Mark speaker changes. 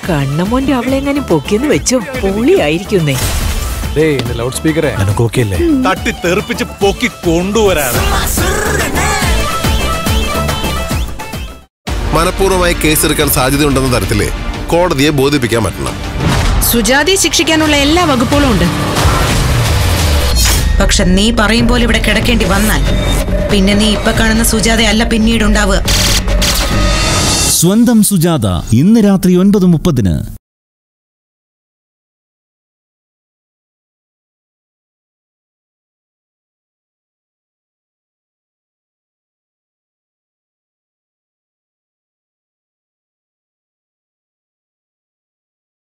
Speaker 1: കണ്ണമോന്റെ അവളെങ്ങാനും പൊക്കിയെന്ന് വെച്ചോ പൊളിയായിരിക്കുന്നേ
Speaker 2: ലൗഡ് സ്പീക്കറെ
Speaker 3: നിനക്ക് ഓക്കെ അല്ലേ
Speaker 4: തട്ടി തെറിപ്പിച്ച് പൊക്കി കൊണ്ടുവരാണ്
Speaker 5: മനഃപൂർവ്വമായി കേസെടുക്കാൻ സാധ്യതയുണ്ടെന്ന തരത്തില് കോടതിയെ ബോധിപ്പിക്കാൻ പറ്റണം
Speaker 6: സുജാതയെ ശിക്ഷിക്കാനുള്ള എല്ലാ വകുപ്പുകളും ഉണ്ട് പക്ഷെ നീ പറയും പോലെ ഇവിടെ കിടക്കേണ്ടി വന്നാൽ പിന്നെ നീ ഇപ്പൊ കാണുന്ന സുജാത അല്ല പിന്നീട് ഉണ്ടാവുക
Speaker 7: സ്വന്തം സുജാത ഇന്ന് രാത്രി ഒൻപത് മുപ്പതിന്